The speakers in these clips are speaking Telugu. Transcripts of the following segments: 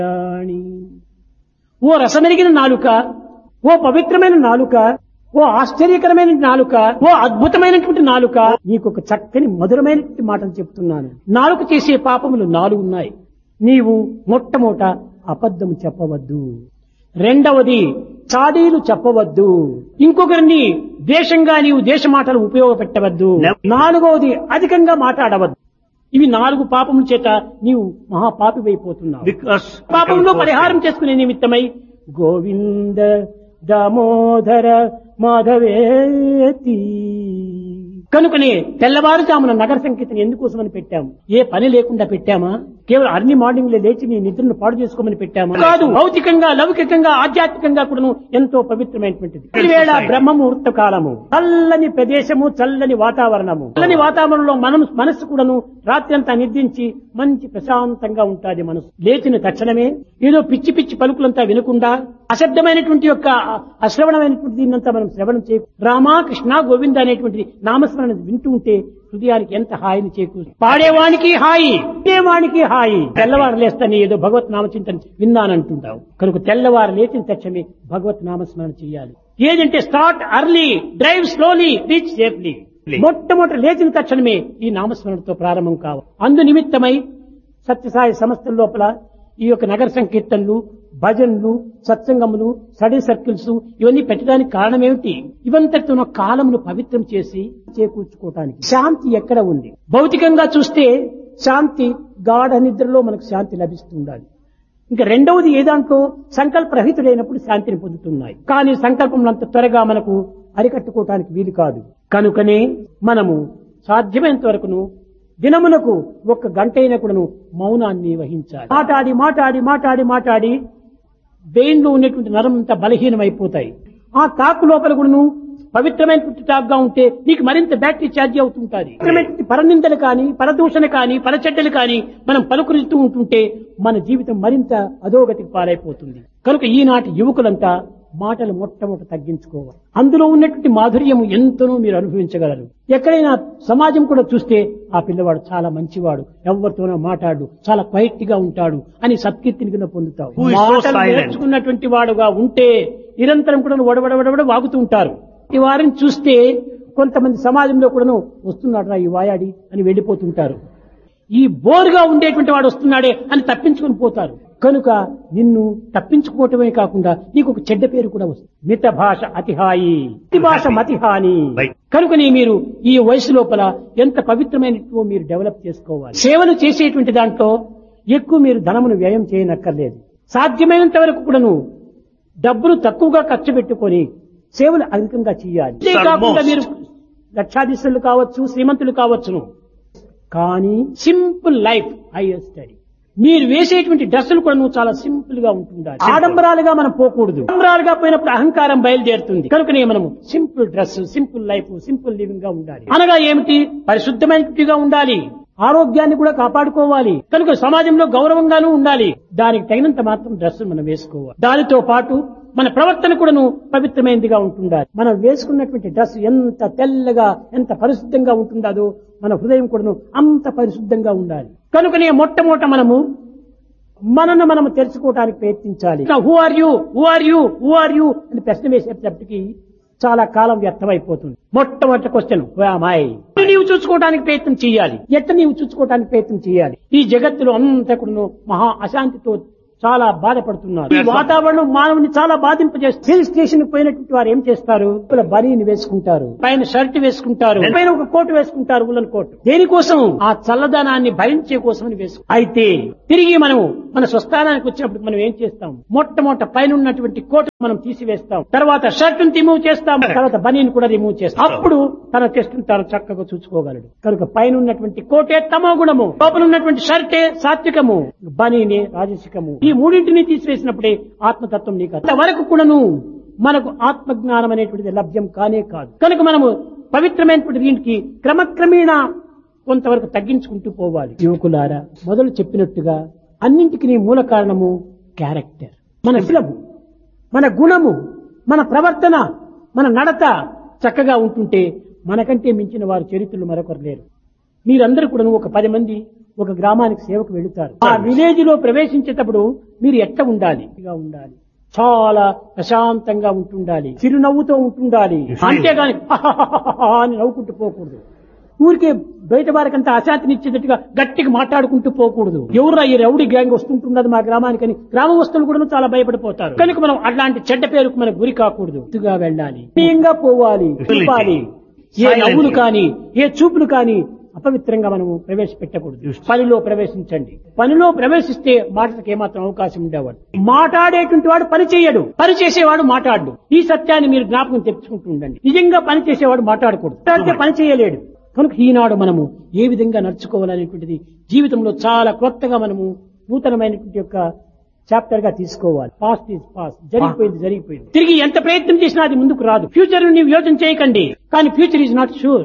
రాణి. ఓ రసమెరిగిన నాలుక ఓ పవిత్రమైన నాలుక ఓ ఆశ్చర్యకరమైన నాలుక ఓ అద్భుతమైనటువంటి నాలుక నీకు ఒక చక్కని మధురమైనటువంటి మాటలు చెప్తున్నాను నాలుక చేసే పాపములు నాలుగు ఉన్నాయి నీవు మొట్టమొదట అబద్ధము చెప్పవద్దు రెండవది చాడీలు చెప్పవద్దు ఇంకొకరిని దేశంగా నీవు దేశ మాటలు ఉపయోగపెట్టవద్దు నాలుగవది అధికంగా మాట్లాడవద్దు ఇవి నాలుగు పాపముల చేత నీవు మహాపాపివైపోతున్నావు Because పాపంలో పరిహారం చేసుకునే నిమిత్తమై గోవింద దామోదర మాధవేతి కనుకనే తెల్లవారుజామున నగర సంగీతం ఎందుకోసమని పెట్టాము ఏ పని లేకుండా పెట్టామా కేవలం అర్లీ మార్నింగ్ లో లేచి నీ నిద్రను పాడు చేసుకోమని పెట్టామా కాదు భౌతికంగా లౌకికంగా ఆధ్యాత్మికంగా కూడాను ఎంతో పవిత్రమైనటువంటిది ఈ వేళ బ్రహ్మ ముహూర్త కాలము చల్లని ప్రదేశము చల్లని వాతావరణము చల్లని వాతావరణంలో మనం మనస్సు కూడాను రాత్రి అంతా నిద్రించి మంచి ప్రశాంతంగా ఉంటాది మనసు లేచిన తక్షణమే ఏదో పిచ్చి పిచ్చి పలుకులంతా వినకుండా అశబ్దమైనటువంటి యొక్క అశ్రవణమైనటువంటి దీన్నంతా మనం శ్రవణం చేయ రామా కృష్ణ గోవింద అనేటువంటి నామస్మరణ వింటూ ఉంటే హృదయానికి ఎంత హాయిని చేకూరు పాడేవానికి హాయి వినేవానికి హాయి తెల్లవారు లేస్తాను ఏదో భగవత్ నామచింతన విన్నానంటుంటావు కనుక తెల్లవారు లేచిన తక్షణమే భగవత్ నామస్మరణ చేయాలి ఏదంటే start early drive slowly reach safely మొట్టమొదటి లేచిన తక్షణమే ఈ నామస్మరణతో ప్రారంభం కావాలి అందు నిమిత్తమై సత్యసాయి సంస్థల లోపల ఈ యొక్క నగర సంకీర్తనలు భజనలు సత్సంగములు స్టడీ సర్కిల్స్ ఇవన్నీ పెట్టడానికి కారణం ఏమిటి ఇవంతటితో కాలమును పవిత్రం చేసి చేకూర్చుకోవటానికి శాంతి ఎక్కడ ఉంది భౌతికంగా చూస్తే శాంతి గాఢ నిద్రలో మనకు శాంతి లభిస్తుండాలి ఇంకా రెండవది ఏ దాంట్లో సంకల్పరహితుడైనప్పుడు శాంతిని పొందుతున్నాయి కానీ సంకల్పం అంత త్వరగా మనకు అరికట్టుకోవటానికి వీలు కాదు కనుకనే మనము సాధ్యమైనంత వరకును దినమునకు ఒక్క గంట అయినా కూడాను మౌనాన్ని వహించాలి మాట్లాడి మాట్లాడి మాట్లాడి మాట్లాడి బ్రెయిన్ లో ఉన్నటువంటి నరం అంతా బలహీనమైపోతాయి ఆ తాకు లోపల కూడాను పవిత్రమైనటువంటి టాక్ గా ఉంటే నీకు మరింత బ్యాటరీ ఛార్జ్ అవుతుంటుంది పవిత్రమైనటువంటి పరనిందలు కానీ పరదూషణ కానీ పరచెడ్డలు కానీ మనం పలుకురిస్తూ ఉంటుంటే మన జీవితం మరింత అధోగతికి పాలైపోతుంది కనుక ఈనాటి యువకులంతా మాటలు మొట్టమొదట తగ్గించుకోవాలి అందులో ఉన్నటువంటి మాధుర్యము ఎంతనో మీరు అనుభవించగలరు ఎక్కడైనా సమాజం కూడా చూస్తే ఆ పిల్లవాడు చాలా మంచివాడు ఎవరితోనో మాట్లాడు చాలా క్వైట్ గా ఉంటాడు అని సత్కీర్తిని కింద పొందుతావు Who is so మాటలు silent? నేర్చుకున్నటువంటి వాడుగా ఉంటే నిరంతరం కూడా వడవడవడవడ వాగుతూ ఉంటారు ఈ వారిని చూస్తే కొంతమంది సమాజంలో కూడాను వస్తున్నాడు రా ఈ వాయాడి అని వెళ్ళిపోతుంటారు ఈ బోరుగా ఉండేటువంటి వాడు వస్తున్నాడే అని తప్పించుకొని పోతారు కనుక నిన్ను తప్పించుకోవటమే కాకుండా నీకు ఒక చెడ్డ పేరు కూడా వస్తుంది మిత భాష అతిహాయి అతి భాష మతిహాని Right. కనుకనే మీరు ఈ వయసు లోపల ఎంత పవిత్రమైనటువంటి మీరు డెవలప్ చేసుకోవాలి సేవలు చేసేటువంటి దాంట్లో ఎక్కువ మీరు ధనమును వ్యయం చేయనక్కర్లేదు సాధ్యమైనంత వరకు కూడాను డబ్బులు తక్కువగా ఖర్చు పెట్టుకొని సేవలు అధికంగా చేయాలి ఇదే Sir, కాకుండా most. మీరు లక్షాధీశులు కావచ్చు శ్రీమంతులు కావచ్చును కానీ సింపుల్ లైఫ్ హైయర్ స్టడీ మీరు వేసేటువంటి డ్రెస్సులు కూడా నువ్వు చాలా సింపుల్ గా ఉంటుండాలి ఆడంబరాలుగా మనం పోకూడదు ఆడంబరాలుగా పోయినప్పుడు అహంకారం బయలుదేరుతుంది కనుకనే మనము simple dress simple life simple living గా ఉండాలి అనగా ఏమిటి పరిశుద్ధమైనట్టుగా ఉండాలి ఆరోగ్యాన్ని కూడా కాపాడుకోవాలి కనుక సమాజంలో గౌరవంగానూ ఉండాలి దానికి తగినంత మాత్రం డ్రెస్ మనం వేసుకోవాలి దానితో పాటు మన ప్రవర్తన కూడాను పవిత్రమైనదిగా ఉంటుండాలి మనం వేసుకున్నటువంటి డ్రెస్ ఎంత తెల్లగా ఎంత పరిశుద్ధంగా ఉంటుందో మన హృదయం కూడాను అంత పరిశుద్ధంగా ఉండాలి కనుకనే మొట్టమొదట మనము మనను మనము తెలుసుకోవడానికి ప్రయత్నించాలి who are you who are you who are you అని ప్రశ్న వేసేటప్పటికి చాలా కాలం వ్యర్థమైపోతుంది మొట్టమొదటి క్వశ్చన్ అమ్మాయి నీవు చూసుకోవడానికి ప్రయత్నం చేయాలి ఎట్ట నీవు చూసుకోవడానికి ప్రయత్నం చేయాలి ఈ జగత్తులో అంతా కూడా మహా అశాంతితో చాలా బాధపడుతున్నారు ఈ వాతావరణం మానవుని చాలా బాధింపజేస్తుంది హిల్ స్టేషన్ పోయినటువంటి వారు ఏం చేస్తారు ఇలా బనీని వేసుకుంటారు పైన షర్ట్ వేసుకుంటారు పైన ఒక కోటు వేసుకుంటారు ఉల్లన్ కోటు దేనికోసం ఆ చల్లదనాన్ని భరించే కోసమని వేసుకు అయితే తిరిగి మనము మన స్వస్థానానికి వచ్చినప్పుడు మనం ఏం చేస్తాం మొట్టమొదట పైన ఉన్నటువంటి కోటు మనం తీసివేస్తాం తర్వాత షర్ట్ రిమూవ్ చేస్తాం తర్వాత బనీని కూడా రిమూవ్ చేస్తాం అప్పుడు తన చెస్ట్ తాను చక్కగా చూసుకోగలడు కనుక పైన ఉన్నటువంటి కోటే తమో గుణము లోపల ఉన్నటువంటి షర్టే సాత్వికము బనీనే రాజసికము ఈ మూడింటిని తీసివేసినప్పుడే ఆత్మతత్వం నీకు అర్థం. అంతవరకు కూడాను మనకు ఆత్మజ్ఞానం అనేటువంటిది లభ్యం కానే కాదు కనుక మనము పవిత్రమైనటువంటి దీనికి క్రమక్రమేణా కొంతవరకు తగ్గించుకుంటూ పోవాలి యువకులారా మొదలు చెప్పినట్టుగా అన్నింటికి నీ మూల కారణము క్యారెక్టర్ మన శిలము మన గుణము మన ప్రవర్తన మన నడత చక్కగా ఉంటుంటే మనకంటే మించిన వారు చరిత్రలు మరొకరు లేరు మీరందరూ కూడా ఒక పది మంది ఒక గ్రామానికి సేవకు వెళుతారు ఆ విలేజ్ లో ప్రవేశించేటప్పుడు మీరు ఎట్లా ఉండాలి ఇలా ఉండాలి చాలా ప్రశాంతంగా ఉంటుండాలి చిరునవ్వుతో ఉంటుండాలి అంతేగాని అని నవ్వుకుంటూ పోకూడదు ఊరికే బయట వారికంతా అశాంతినిచ్చేటట్టుగా గట్టిగా మాట్లాడుకుంటూ పోకూడదు ఎవరు ఈ రౌడీ గ్యాంగ్ వస్తుంటున్నది మా గ్రామానికని గ్రామస్తులు కూడా చాలా భయపడిపోతారు కనుక మనం అట్లాంటి చెడ్డ పేరుకు మనకు గురి కాకూడదు ఇటుగా వెళ్ళాలి ప్రియంగా పోవాలి చూపాలి ఏ Silently. నవ్వులు కానీ ఏ చూపులు కానీ అపవిత్రంగా మనము ప్రవేశపెట్టకూడదు పనిలో ప్రవేశించండి పనిలో ప్రవేశిస్తే మాటలకు ఏమాత్రం అవకాశం ఉండేవాడు మాట్లాడేటువంటి వాడు పని చేయడు పని చేసేవాడు మాట్లాడు ఈ సత్యాన్ని మీరు జ్ఞాపకం తెచ్చుకుంటూ ఉండండి నిజంగా పని చేసేవాడు మాట్లాడకూడదు మాట్లాడితే పని చేయలేడు కనుక ఈనాడు మనము ఏ విధంగా నడుచుకోవాలనేటువంటిది జీవితంలో చాలా కొత్తగా మనము నూతనమైనటువంటి యొక్క చాప్టర్ గా తీసుకోవాలి పాస్ట్ ఈజ్ పాస్ట్ జరిగిపోయింది జరిగిపోయింది తిరిగి ఎంత ప్రయత్నం చేసినా అది ముందుకు రాదు ఫ్యూచర్ నీవు యోచన చేయకండి కానీ ఫ్యూచర్ ఈజ్ నాట్ షూర్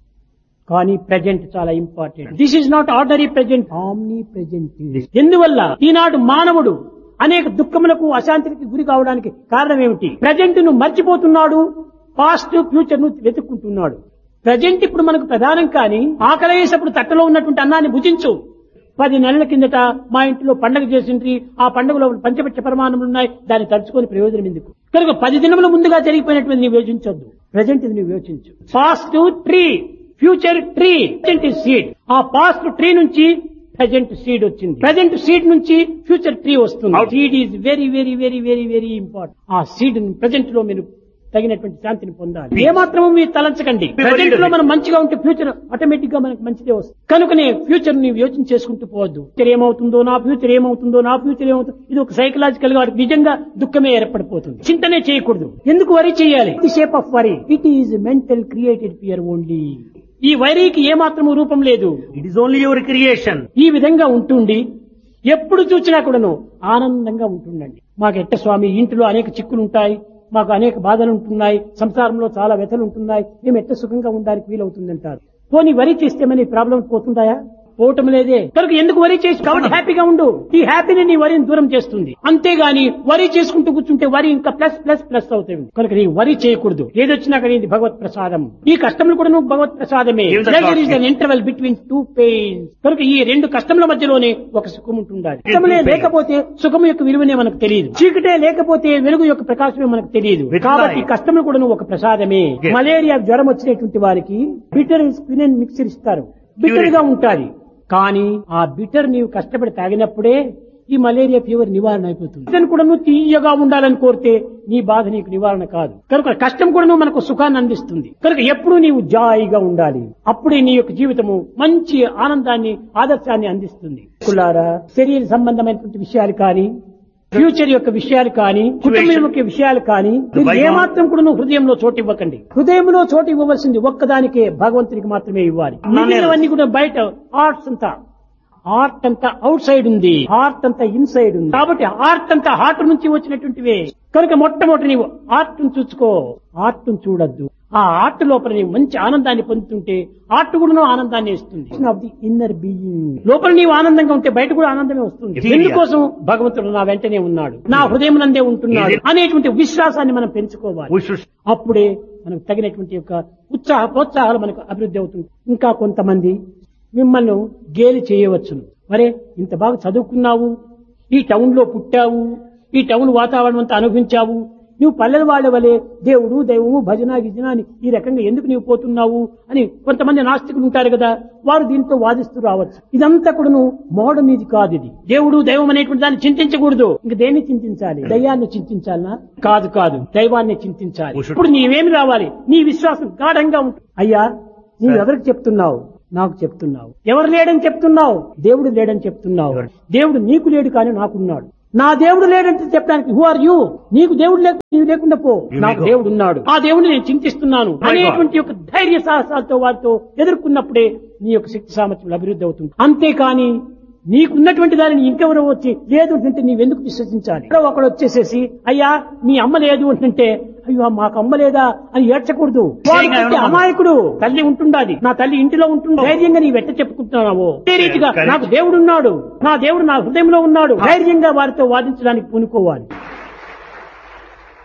కానీ ప్రజెంట్ చాలా important this is not ordinary present omnipresent ఎందువల్ల ఈనాడు మానవుడు అనేక దుఃఖములకు అశాంతికి గురి కావడానికి కారణం ఏమిటి ప్రజెంట్ ను మర్చిపోతున్నాడు పాస్ట్ ఫ్యూచర్ ను వెతుక్కుంటున్నాడు ప్రజెంట్ ఇప్పుడు మనకు ప్రధానం కానీ ఆకలి వేసేప్పుడు తట్టలో ఉన్నటువంటి అన్నాన్ని భుజించు పది నెలల కిందట మా ఇంట్లో పండగ చేసిండ్రి ఆ పండుగలో పంచపక్ష ప్రమాణములు ఉన్నాయి దాన్ని తలుచుకొని ప్రయోజనం ఎందుకు కనుక పది దినముల ముందుగా జరిగిపోయినటువంటి నీవు యోచించొద్దు ప్రజెంట్ ఇది నువ్వు యోచించు past tree future tree present seed ఆ పాస్ట్ ట్రీ నుంచి ప్రజెంట్ సీడ్ వచ్చింది ప్రజెంట్ సీడ్ నుంచి ఫ్యూచర్ ట్రీ వస్తుంది seed is very very very very very important ఆ సీడ్ ప్రజెంట్ లో మీరు తగినటువంటి శాంతిని పొందాలి ఏమాత్రము మీరు తలంచకండి ప్రజెంట్ లో మనం మంచిగా ఉంటే ఫ్యూచర్ ఆటోమేటిక్ గా మనకు మంచిదే వస్తుంది కనుకనే ఫ్యూచర్ నీవు యోచన చేసుకుంటూ పోవద్దు ఫ్యూచర్ ఏమవుతుందో నా ఫ్యూచర్ ఏమవుతుందో నా ఫ్యూచర్ ఏమవుతుందో ఇది ఒక సైకలాజికల్ గా వాడికి నిజంగా దుఃఖమే ఏర్పడిపోతుంది చింతనే చేయకూడదు ఎందుకు వరి చేయాలి the shape of worry it is mental created fear only ఈ వైరీకి ఏమాత్రము రూపం లేదు It is only your creation. ఈ విధంగా ఉంటుండి ఎప్పుడు చూసినా కూడాను ఆనందంగా ఉంటుండండి మాకు ఎట్ట స్వామి ఇంటిలో అనేక చిక్కులు ఉంటాయి మాకు అనేక బాధలు ఉంటున్నాయి సంసారంలో చాలా వ్యతలు ఉంటున్నాయి మేము ఎట్ట సుఖంగా ఉండడానికి వీలవుతుందంటారు పోనీ వరి చేస్తే మన ప్రాబ్లం పోతుంటాయా పోవటం లేదే కనుక ఎందుకు వరి చేసి కాబట్టి హ్యాపీగా ఉండు ఈ హ్యాపీని నీ వరిని దూరం చేస్తుంది అంతేగాని వరి చేసుకుంటూ కూర్చుంటే వరి ఇంకా ప్లస్ ప్లస్ ప్లస్ అవుతుంది కనుక నీ వరి చేయకూడదు ఏదొచ్చినా కానీ ఇది భగవత్ ప్రసాదం ఈ కష్టములు కూడా నువ్వు భగవత్ ప్రసాదమే Give the Pleasure is God. an interval between two pains కనుక ఈ రెండు కష్టముల మధ్యలోనే ఒక సుఖం ఉంటుండాలి కష్టములే pains. లేకపోతే సుఖం యొక్క విలువనే మనకు తెలియదు చీకటే లేకపోతే వెలుగు యొక్క ప్రకాశమే మనకు తెలియదు With కాబట్టి light. కష్టములు కూడా ఒక ప్రసాదమే Yes. మలేరియా జ్వరం వచ్చినటువంటి వారికి బిటర్ స్పిన్ మిక్సర్ ఇస్తారు బిటర్ గా ఉంటాది కానీ ఆ బిటర్ నీవు కష్టపడి తాగినప్పుడే ఈ మలేరియా ఫీవర్ నివారణ అయిపోతుంది ఇతను కూడా నువ్వు తీయగా ఉండాలని కోరితే నీ బాధ నీకు నివారణ కాదు కనుక కష్టం కూడా నువ్వు మనకు సుఖాన్ని అందిస్తుంది కనుక ఎప్పుడూ నీవు జాయిగా ఉండాలి అప్పుడే నీ యొక్క జీవితము మంచి ఆనందాన్ని ఆదర్శాన్ని అందిస్తుంది కులారా శరీర సంబంధమైనటువంటి విషయాలు కానీ ఫ్యూచర్ యొక్క విషయాలు కానీ కుటుంబం యొక్క విషయాలు కానీ మీరు Bygone. ఏమాత్రం కూడా నువ్వు హృదయంలో చోటు ఇవ్వకండి హృదయంలో చోటు ఇవ్వవలసింది ఒక్కదానికే భగవంతునికి మాత్రమే ఇవ్వాలి మిగిలినవన్నీ కూడా బయట ఆర్ట్స్ అంతా ఆర్ట్ అంతా అవుట్ సైడ్ ఉంది హార్ట్ అంతా ఇన్సైడ్ ఉంది కాబట్టి ఆర్ట్ అంతా హార్ట్ నుంచి వచ్చినటువంటివే కనుక మొట్టమొదటి నీవు ఆర్ట్ చూసుకో ఆర్ట్ చూడొద్దు ఆ ఆర్ట్ లోపల నీవు మంచి ఆనందాన్ని పొందుతుంటే ఆర్ట్ కూడా నువ్వు ఆనందాన్ని ఇస్తుంది ఆఫ్ ది ఇన్నర్ బీయింగ్ లోపల నీవు ఆనందంగా ఉంటే బయట కూడా ఆనందమే వస్తుంది Interior. ఎందుకోసం భగవంతుడు నా వెంటనే ఉన్నాడు నా హృదయం నందే ఉంటున్నాడు Is it- అనేటువంటి విశ్వాసాన్ని మనం పెంచుకోవాలి We should అప్పుడే మనకు తగినటువంటి యొక్క ఉత్సాహ ప్రోత్సాహాలు మనకు అభివృద్ధి అవుతుంది ఇంకా కొంతమంది మిమ్మల్ని గేలి చేయవచ్చును మరే ఇంత బాగా చదువుకున్నావు ఈ టౌన్ లో పుట్టావు ఈ టౌన్ వాతావరణం అంతా అనుభవించావు నువ్వు పల్లెల వాళ్ళ వలె దేవుడు దైవము భజన గిజన అని ఈ రకంగా ఎందుకు నీవు పోతున్నావు అని కొంతమంది నాస్తికులు ఉంటారు కదా వారు దీంతో వాదిస్తూ రావచ్చు ఇదంతా కూడా మోడర్న్ ఇది కాదు ఇది దేవుడు దైవం అనేటువంటి దాన్ని చింతించకూడదు ఇంక దేన్ని చింతించాలి దయ్యాన్ని చింతించాలనా కాదు కాదు దైవాన్ని చింతించాలి We should- ఇప్పుడు నీవేమి రావాలి నీ విశ్వాసం గాఢంగా ఉంటుంది అయ్యా నీవు Sir. ఎవరికి చెప్తున్నావు నాకు చెప్తున్నావు ఎవరు లేడని చెప్తున్నావు దేవుడు లేడని చెప్తున్నావు ఎవరు? దేవుడు నీకు లేడు కానీ నాకున్నాడు నా దేవుడు లేడంటే చెప్పడానికి హూ ఆర్ యూ నీకు దేవుడు లేక నీవు లేకుండా పో You నాకు may go. దేవుడు ఉన్నాడు ఆ దేవుడిని నేను చింతిస్తున్నాను My God. అనేటువంటి యొక్క ధైర్య సాహసాలతో వారితో ఎదుర్కొన్నప్పుడే నీ యొక్క శక్తి సామర్థ్యం అభివృద్ధి అవుతుంది అంతేకాని నీకున్నటువంటి దానిని ఇంకెవరో వచ్చి లేదు అంటే నీవెందుకు విశ్వసించాలి ఎవరో ఒకడు వచ్చేసేసి అయ్యా మీ అమ్మ లేదు అంటే అయ్యో మాకు అమ్మ లేదా అని ఏడ్చకూడదు వాడు Saying I పుట్టే don't know. అమాయకుడు తల్లి ఉంటుండాది నా తల్లి ఇంటిలో ఉంటుంది ధైర్యంగా నీ వెట్ట చెప్పుకుంటున్నావు అదే రీతిగా Correct. నాకు దేవుడు ఉన్నాడు నా దేవుడు నా హృదయంలో ఉన్నాడు ధైర్యంగా వారితో వాదించడానికి పూనుకోవాలి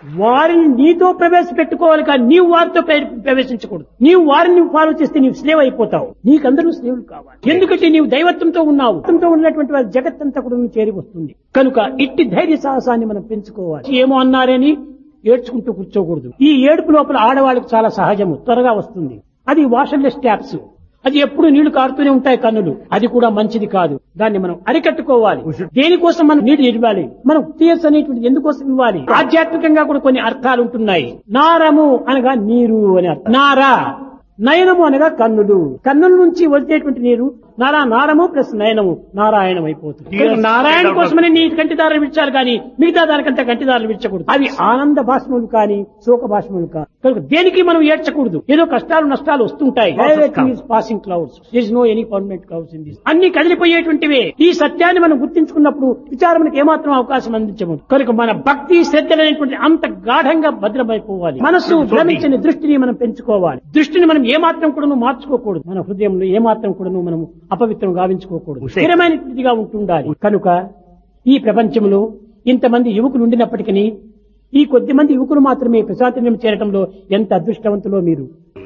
వారిని నీతో ప్రవేశపెట్టుకోవాలి కానీ నీవు వారితో ప్ర- ప్రవేశించకూడదు నీవు వారిని ఫాలో చేస్తే నీవు స్లేవ్ అయిపోతావు నీకందరూ స్లేవులు కావాలి ఎందుకంటే నీవు దైవత్వంతో ఉన్నావు దైవత్వంతో ఉన్నటువంటి వారి జగత్తంతా కూడా నువ్వు చేరి వస్తుంది కనుక ఇట్టి ధైర్య సాహసాన్ని మనం పెంచుకోవాలి ఏమో అన్నారని ఏడ్చుకుంటూ కూర్చోకూడదు ఈ ఏడుపు లోపల ఆడవాళ్ళకి చాలా సహజము త్వరగా వస్తుంది అది వాషర్లెస్ ట్యాప్స్ అది ఎప్పుడు నీళ్లు కారుతూనే ఉంటాయి కన్నులు అది కూడా మంచిది కాదు దాన్ని మనం అరికట్టుకోవాలి దేనికోసం మనం నీరు ఇవ్వాలి మనం టీయర్స్ అనేటువంటి ఎందుకోసం ఇవ్వాలి ఆధ్యాత్మికంగా కూడా కొన్ని అర్థాలు ఉంటున్నాయి నారము అనగా నీరు అని అర్థం నారా నయనము అనగా కన్నులు కన్నుల నుంచి వచ్చేటువంటి నీరు నారా నారము ప్లస్ నయనము నారాయణం అయిపోతుంది Yes. నారాయణ కోసమని నీ కంటిదారులు విడిచాలి కానీ మిగతా దానికంతా కంటిదారులు విడిచకూడదు అవి ఆనంద భాషములు కానీ శోక భాషములు కాదు కనుక దేనికి మనం ఏడ్చకూడదు ఏదో కష్టాలు నష్టాలు వస్తుంటాయి passing clouds is no any permanent clouds in this అన్ని కదిలిపోయేటువంటివే ఈ సత్యాన్ని మనం గుర్తించుకున్నప్పుడు విచారములకు ఏమాత్రం అవకాశం అందించము కనుక మన భక్తి శ్రద్ధలనేటువంటి అంత గాఢంగా భద్రమైపోవాలి మనస్సు భ్రమించని దృష్టిని మనం పెంచుకోవాలి దృష్టిని మనం ఏమాత్రం కూడా మార్చుకోకూడదు మన హృదయంలో ఏమాత్రం కూడా మనం అపవిత్రం గావించుకోకూడదు స్థిరమైనటువంటిదిగా ఉంటుండాలి కనుక ఈ ప్రపంచంలో ఇంతమంది యువకులు ఉండినప్పటికీ ఈ కొద్ది మంది యువకులు మాత్రమే ప్రశాంతం చేరటంలో ఎంత అదృష్టవంతులో మీరు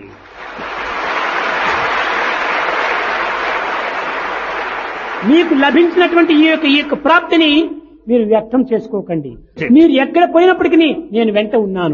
మీకు లభించినటువంటి ఈ యొక్క ఈ యొక్క ప్రాప్తిని మీరు వ్యక్తం చేసుకోకండి మీరు ఎక్కడ పోయినప్పటికీ నేను వెంట ఉన్నాను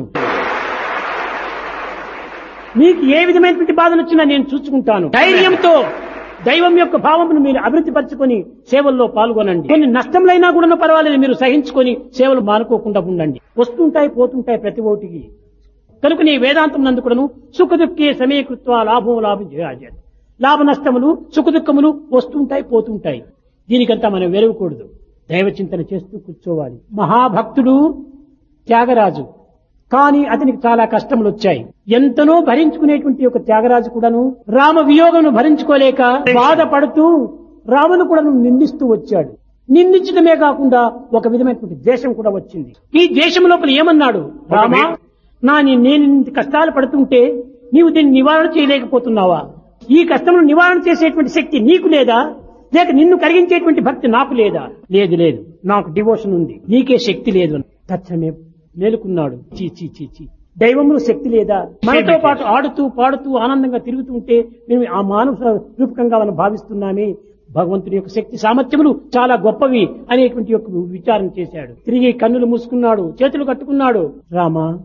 మీకు ఏ విధమైనటువంటి బాధలు వచ్చినా నేను చూసుకుంటాను ధైర్యంతో దైవం యొక్క భావమును మీరు అభివృద్ధి పరచుకొని సేవల్లో పాల్గొనండి కొన్ని నష్టములైనా కూడా పర్వాలేదు మీరు సహించుకొని సేవలు మానుకోకుండా ఉండండి వస్తుంటాయి పోతుంటాయి ప్రతి ఓటికి కనుక నీ వేదాంతం నందుకుడను సుఖ దుఃఖే సమీకృత్వ లాభం లాభం చేయాలి లాభ నష్టములు సుఖ దుఃఖములు వస్తుంటాయి పోతుంటాయి దీనికంతా మనం వెరవకూడదు దైవ చింతన చేస్తూ కూర్చోవాలి మహాభక్తుడు త్యాగరాజు కానీ అతనికి చాలా కష్టములు వచ్చాయి ఎంతనో భరించుకునేటువంటి ఒక త్యాగరాజు కూడాను రామ వియోగమును భరించుకోలేక బాధపడుతూ రామును కూడాను నిందిస్తూ వచ్చాడు నిందించడమే కాకుండా ఒక విధమైనటువంటి ద్వేషం కూడా వచ్చింది ఈ ద్వేషం లోపల ఏమన్నాడు రామా నా నీ- నేను ఇంత కష్టాలు పడుతుంటే నీవు దీన్ని నివారణ చేయలేకపోతున్నావా ఈ కష్టమును నివారణ చేసేటువంటి శక్తి నీకు లేదా లేక నిన్ను కలిగించేటువంటి భక్తి నాకు లేదా లేదు లేదు నాకు డివోషన్ ఉంది నీకే శక్తి లేదు అని. తక్షణమే మేలుకున్నాడు చీ చీ చీ చీ దైవములు శక్తి లేదా మనతో పాటు ఆడుతూ పాడుతూ ఆనందంగా తిరుగుతూ ఉంటే మేము ఆ మానవ రూపకంగా మనం భావిస్తున్నామే భగవంతుని యొక్క శక్తి సామర్థ్యములు చాలా గొప్పవి అనేటువంటి యొక్క విచారం చేశాడు తిరిగి కన్నులు మూసుకున్నాడు చేతులు కట్టుకున్నాడు రామా